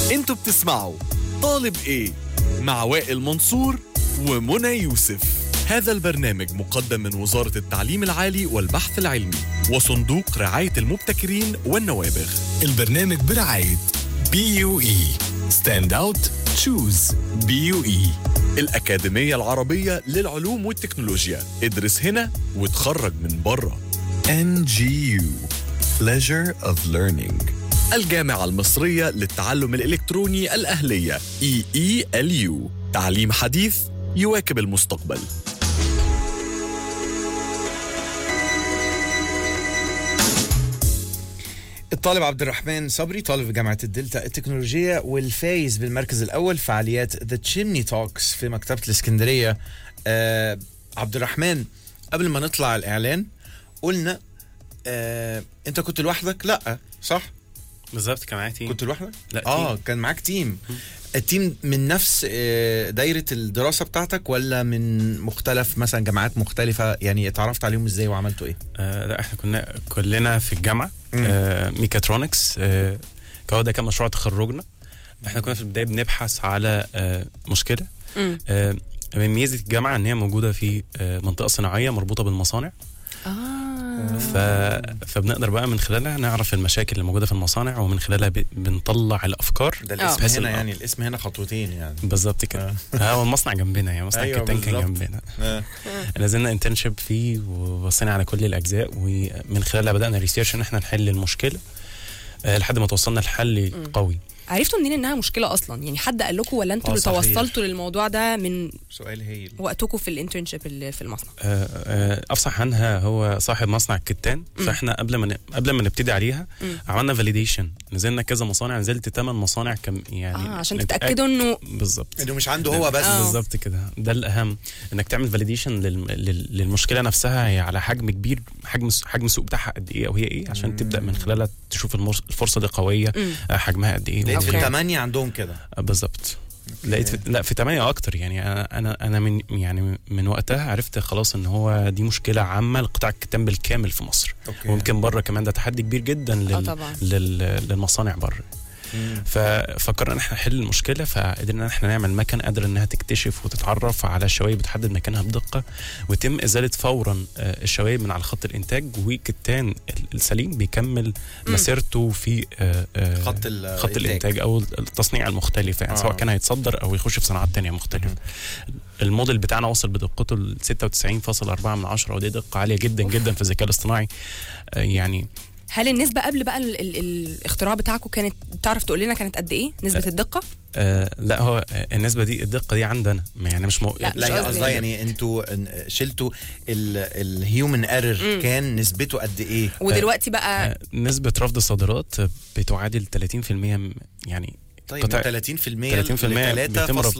انتوا بتسمعوا طالب ايه مع وائل منصور ومنى يوسف هذا البرنامج مقدم من وزارة التعليم العالي والبحث العلمي وصندوق رعاية المبتكرين والنوابغ البرنامج برعاية بي يو اي ستاند اوت تشوز بي يو اي الأكاديمية العربية للعلوم والتكنولوجيا ادرس هنا وتخرج من بره ان جي يو pleasure of learning الجامعة المصرية للتعلم الإلكتروني الأهلية EELU تعليم حديث يواكب المستقبل الطالب عبد الرحمن صبري طالب في جامعة الدلتا التكنولوجية والفايز بالمركز الأول فعاليات ذا تشيمني توكس في مكتبة الإسكندرية آه عبد الرحمن قبل ما نطلع الإعلان قلنا آه أنت كنت لوحدك؟ لأ صح؟ بالظبط كان معايا تيم كنت لوحدك؟ لا اه تيم. كان معاك تيم التيم من نفس آه، دايرة الدراسة بتاعتك ولا من مختلف مثلا جامعات مختلفة يعني اتعرفت عليهم ازاي وعملتوا ايه؟ آه لا احنا كنا كلنا في الجامعه آه ميكاترونكس آه هو ده كان مشروع تخرجنا احنا كنا في البدايه بنبحث على آه مشكله مم. آه من ميزه الجامعه ان هي موجوده في آه منطقه صناعيه مربوطه بالمصانع اه ف... فبنقدر بقى من خلالها نعرف المشاكل اللي موجوده في المصانع ومن خلالها ب... بنطلع الافكار ده آه. الاسم بحيث هنا إن- يعني الاسم هنا خطوتين يعني بالظبط كده اه هو المصنع جنبنا يعني مصنع أيوة الكتان كان بالظبط. جنبنا آه. نزلنا انترنشيب فيه وبصينا على كل الاجزاء ومن خلالها بدانا ريسيرش ان احنا نحل المشكله آه، لحد ما توصلنا لحل قوي عرفتوا منين انها مشكله اصلا يعني حد قال لكم ولا انتوا آه، اللي صحيح. توصلتوا للموضوع ده من سؤال هايل وقتكم في الانترنشيب اللي في المصنع آه، آه، افصح عنها هو صاحب مصنع الكتان فاحنا قبل ما ن- قبل ما نبتدي عليها مم. عملنا فاليديشن نزلنا كذا مصانع نزلت ثمان مصانع كم يعني اه عشان نتأكد- تتاكدوا انه بالظبط انه مش عنده هو بس آه. بالظبط كده ده الاهم انك تعمل فاليديشن للمشكله نفسها هي على حجم كبير حجم حجم السوق بتاعها قد ايه او هي ايه عشان تبدا من خلالها تشوف المرس- الفرصه دي قويه مم. آه، حجمها قد ايه لقيت في أوكي. الثمانية عندهم كده آه، بالظبط لقيت في لا في ثمانية اكتر يعني انا انا انا من يعني من وقتها عرفت خلاص ان هو دي مشكله عامه لقطاع الكتان بالكامل في مصر أوكي. ويمكن بره كمان ده تحدي كبير جدا اه لل طبعا لل للمصانع بره مم. ففكرنا ان احنا نحل المشكله فقدرنا ان احنا نعمل مكن قادر انها تكتشف وتتعرف على الشوايب بتحدد مكانها بدقه ويتم ازاله فورا آه، الشوايب من على خط الانتاج وكتان السليم بيكمل مسيرته في آه، آه، خط ال- خط الإنتاج. الانتاج او التصنيع المختلفه يعني آه. سواء كان هيتصدر او يخش في صناعات تانية مختلفه الموديل بتاعنا وصل بدقته ل 96.4 من عشرة ودي دقه عاليه جدا جدا في الذكاء الاصطناعي آه، يعني هل النسبه قبل بقى ال ال الاختراع بتاعكم كانت تعرف تقول لنا كانت قد ايه نسبه الدقه آه لا هو آه، النسبه دي الدقه دي عندنا يعني مش مو... لا، لا مش هي قصدي قصدها يعني. يعني انتوا إن- شلتوا الهيومن ايرور كان نسبته قد ايه؟ ودلوقتي بقى آه، نسبة رفض الصادرات بتعادل 30% م- يعني طيب قطع- 30% 30% ل بيتم 3.6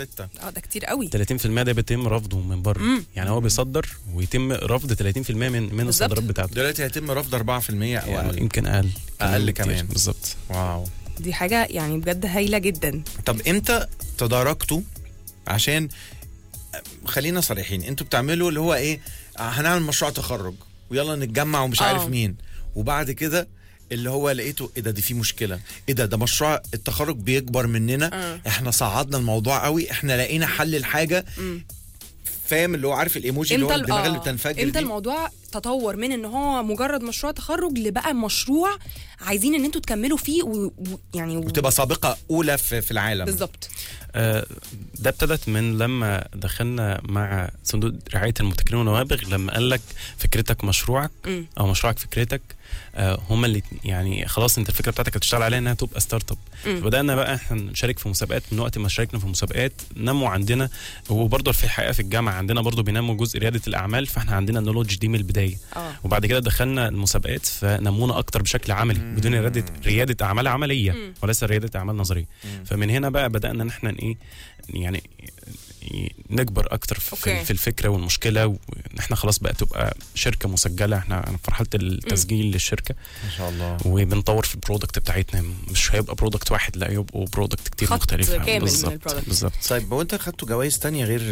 اه ده كتير قوي 30% ده بيتم رفضه من بره مم. يعني هو بيصدر ويتم رفض 30% من من بالظبط. الصادرات بتاعته دلوقتي هيتم رفض 4% او يعني اقل يمكن اقل أقل كتير. كمان. بالظبط واو دي حاجه يعني بجد هايله جدا طب امتى تداركتوا عشان خلينا صريحين انتوا بتعملوا اللي هو ايه هنعمل مشروع تخرج ويلا نتجمع ومش آه. عارف مين وبعد كده اللي هو لقيته ايه ده دي في مشكله ايه ده ده مشروع التخرج بيكبر مننا آه. احنا صعدنا الموضوع قوي احنا لقينا حل الحاجه مم. فاهم اللي هو عارف الايموجي اللي هو ال- الدماغ آه، اللي بتنفجر امتى دي الموضوع تطور من ان هو مجرد مشروع تخرج لبقى مشروع عايزين ان انتوا تكملوا فيه ويعني و... وتبقى سابقه اولى في, في العالم بالظبط آه، ده ابتدت من لما دخلنا مع صندوق رعايه المبتكرين والنوابغ لما قال لك فكرتك مشروعك مم. او مشروعك فكرتك آه، هما اللي يعني خلاص انت الفكره بتاعتك هتشتغل عليها انها تبقى ستارت اب مم. فبدانا بقى احنا نشارك في مسابقات من وقت ما شاركنا في مسابقات نموا عندنا وبرضه في الحقيقه في الجامعه عندنا برضه بينموا جزء رياده الاعمال فاحنا عندنا النولوجي دي من البدايه اه وبعد كده دخلنا المسابقات فنمونا اكتر بشكل عملي بدون رياده رياده اعمال عمليه مم. وليس رياده اعمال نظريه فمن هنا بقى بدانا ان احنا ايه يعني ي- نكبر اكتر أوكي. في, في الفكره والمشكله وان احنا خلاص بقى تبقى شركه مسجله احنا أنا في مرحله التسجيل للشركه ما شاء الله وبنطور في البرودكت بتاعتنا مش هيبقى برودكت واحد لا يبقوا برودكت كتير خط مختلفه كامل من بالظبط البرودكت. بالظبط طيب هو انت خدتوا جوائز تانية غير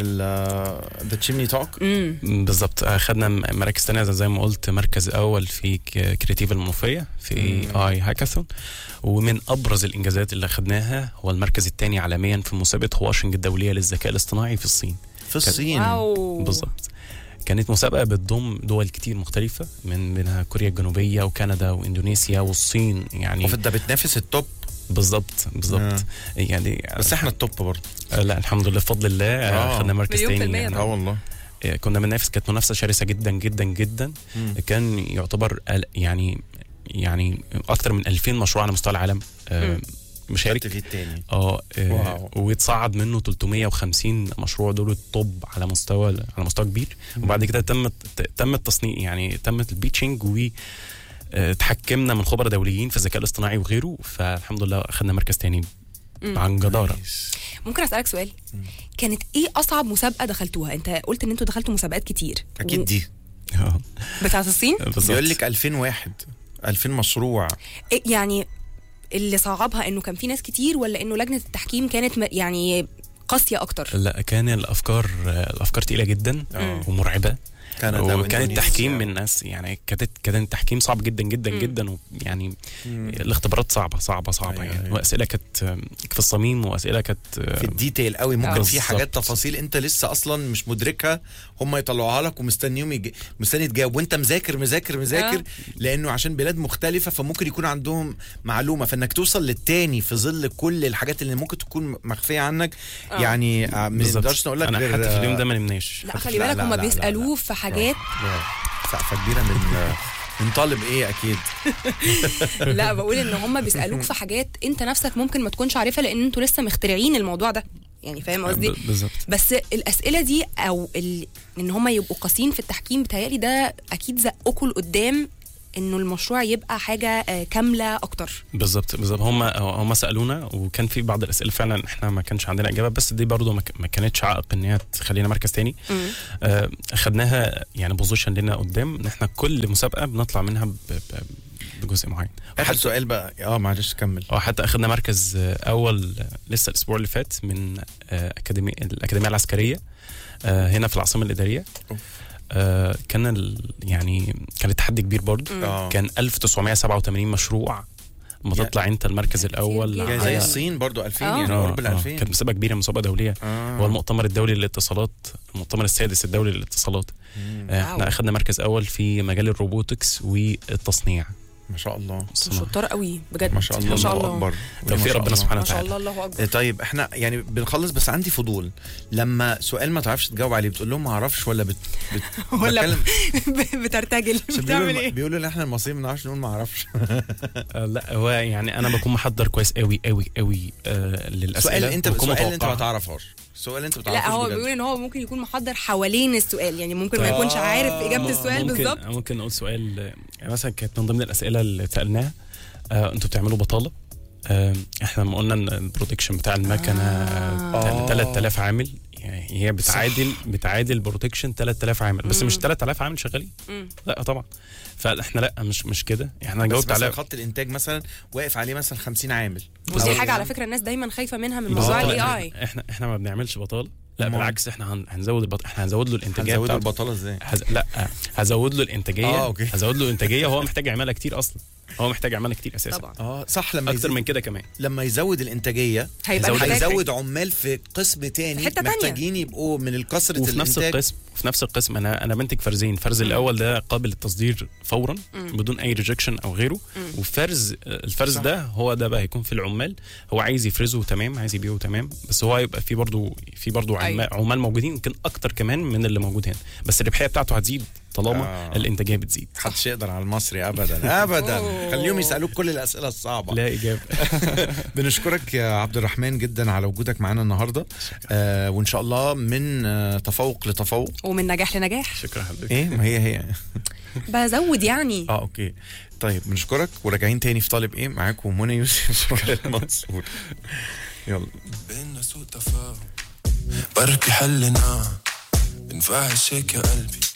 ذا تشيمني توك امم بالظبط خدنا مراكز تانية زي ما قلت مركز اول في كريتيف المنوفيه في اي هاكاثون ومن ابرز الانجازات اللي خدناها هو المركز الثاني عالميا في مسابقه واشنطن الدوليه للذكاء الاصطناعي في الصين في الصين واو بالظبط كانت مسابقه بتضم دول كتير مختلفه من منها كوريا الجنوبيه وكندا واندونيسيا والصين يعني وفي ده بتنافس التوب بالظبط بالظبط آه. يعني بس احنا التوب برضه آه، لا الحمد لله بفضل الله آه. آه. خدنا مركز مليون في تاني المية يعني اه والله آه، كنا بننافس كانت منافسه شرسه جدا جدا جدا مم. كان يعتبر ال- يعني يعني اكتر من 2000 مشروع على مستوى العالم آه، مم. مشارك في التاني اه آه، واو. ويتصعد منه 350 مشروع دول الطب على مستوى على مستوى كبير وبعد كده تم تم التصنيع يعني تم البيتشنج و آه، تحكمنا من خبراء دوليين في الذكاء الاصطناعي وغيره فالحمد لله اخذنا مركز تاني مم. عن جداره ممكن اسالك سؤال كانت ايه اصعب مسابقه دخلتوها انت قلت ان انتوا دخلتوا مسابقات كتير اكيد دي آه، بتاعه الصين بالظبط. بيقول لك 2001 2000 مشروع إيه يعني اللي صعبها انه كان في ناس كتير ولا انه لجنه التحكيم كانت م- يعني قاسيه اكتر لا كان الافكار الافكار تقيله جدا آه. ومرعبه كندا وكان وإندونيسيا. التحكيم من الناس يعني كانت كان التحكيم صعب جدا جدا مم. جدا ويعني الاختبارات صعبه صعبه صعبه أيوة، يعني أيوة. واسئله كانت في الصميم واسئله كانت في الديتيل قوي ممكن آه. في حاجات بالظبط. تفاصيل انت لسه اصلا مش مدركها هم يطلعوها لك ومستنيهم يج... مستني تجاوب وانت مذاكر مذاكر مذاكر آه. لانه عشان بلاد مختلفه فممكن يكون عندهم معلومه فانك توصل للتاني في ظل كل الحاجات اللي ممكن تكون مخفيه عنك آه. يعني آه، ما بالظبط. نقدرش نقول لك انا غير حتى في اليوم ده ما نمناش لا حتى- خلي لا، بالك لا، هما لا، لا، بيسالوه لا. في حاجات سقفه كبيره من من طالب ايه اكيد لا بقول ان هم بيسالوك في حاجات انت نفسك ممكن ما تكونش عارفها لان انتوا لسه مخترعين الموضوع ده يعني فاهم قصدي ب- بالظبط بس الاسئله دي او ال... ان هم يبقوا قاسيين في التحكيم بتهيألي ده اكيد زقكوا لقدام انه المشروع يبقى حاجه آه، كامله اكتر بالظبط بالظبط هم هم سالونا وكان في بعض الاسئله فعلا احنا ما كانش عندنا اجابه بس دي برضو ما ك- ما كانتش عائق ان هي تخلينا مركز تاني آه، خدناها يعني بوزيشن لنا قدام ان احنا كل مسابقه بنطلع منها ب- ب- بجزء معين اخر سؤال بقى اه معلش كمل اه حتى اخدنا مركز آه، اول آه، لسه الاسبوع اللي فات من آه، اكاديميه الاكاديميه العسكريه آه، هنا في العاصمه الاداريه أوف. آه، كان ال- يعني كان تحدي كبير برضو اه كان 1987 مشروع ما يا- تطلع انت المركز الاول جداً. يعني على- زي الصين برضو 2000 آه. يعني آه، قرب ال آه، 2000 كانت مسابقه كبيره مسابقه دوليه آه. هو المؤتمر الدولي للاتصالات المؤتمر السادس الدولي للاتصالات مم. آه، احنا واو. اخذنا مركز اول في مجال الروبوتكس والتصنيع ما شاء الله الصناعة. شطار قوي بجد ما شاء الله ما شاء الله الله اكبر توفيق ما شاء ربنا الله. سبحانه ما شاء وتعالى الله الله إيه اكبر طيب احنا يعني بنخلص بس عندي فضول لما سؤال ما تعرفش تجاوب عليه بتقول لهم ما اعرفش ولا بت, بت... ولا بتكلم- بترتجل عشان بتعمل بيقولوا ايه بيقولوا ان احنا المصريين ما نعرفش نقول ما اعرفش آه، لا هو يعني انا بكون محضر كويس قوي قوي قوي آه للاسئله سؤال انت وبكون سؤال انت ما متوقعها. تعرفش سؤال انت ما تعرفش لا هو بيقول ان هو ممكن يكون محضر حوالين السؤال يعني ممكن ما يكونش عارف اجابه السؤال ممكن بالظبط ممكن اقول سؤال آه، يعني مثلا كانت من ضمن الاسئله اللي سالناها آه انتوا بتعملوا بطاله آه احنا لما قلنا ان البروتكشن بتاع المكنه آه. آه. 3000 عامل يعني هي بتعادل بتعادل بروتكشن 3000 عامل بس مش 3000 عامل شغالين مم. لا طبعا فاحنا لا مش مش كده احنا بس جاوبت مثلا على خط الانتاج مثلا واقف عليه مثلا 50 عامل ودي أو- حاجه على فكره الناس دايما خايفه منها من موضوع بالظبط. الاي لا، اي احنا احنا ما بنعملش بطاله لا أمال؟ بالعكس احنا هن- هنزود البط... احنا هنزود له الانتاجيه هنزود بتاعته البطاله ازاي هز... لا هزود له الانتاجيه آه، أوكي. هزود له الانتاجيه وهو محتاج عماله كتير اصلا هو محتاج عماله كتير اساسا طبعا اه صح لما اكتر يزود من كده كمان لما يزود الانتاجيه هيبقى هيزود- محتاج- هيزود عمال في قسم تاني حتة تانية. محتاجين يبقوا من الكسرة وفي نفس الانتاج القسم في نفس القسم انا انا بنتج فرزين الفرز الاول ده قابل للتصدير فورا بدون اي ريجكشن او غيره وفرز الفرز صح. ده هو ده بقى هيكون في العمال هو عايز يفرزه تمام عايز يبيعه تمام بس هو هيبقى في برضه في برضه أيوة. عمال, عمال موجودين يمكن اكتر كمان من اللي موجود هنا بس الربحيه بتاعته هتزيد طالما آه. آه. الانتاجيه بتزيد محدش يقدر على المصري ابدا ابدا أوه. خليهم يسالوك كل الاسئله الصعبه لا اجابه بنشكرك يا عبد الرحمن جدا على وجودك معانا النهارده آه وان شاء الله من آه تفوق لتفوق ومن نجاح لنجاح شكرا حضرتك ايه ما هي هي بزود يعني اه اوكي طيب بنشكرك وراجعين تاني في طالب ايه معاكم منى يوسف سؤال منصور يلا بينا سوء تفاهم بركي حلنا بنفعش هيك يا قلبي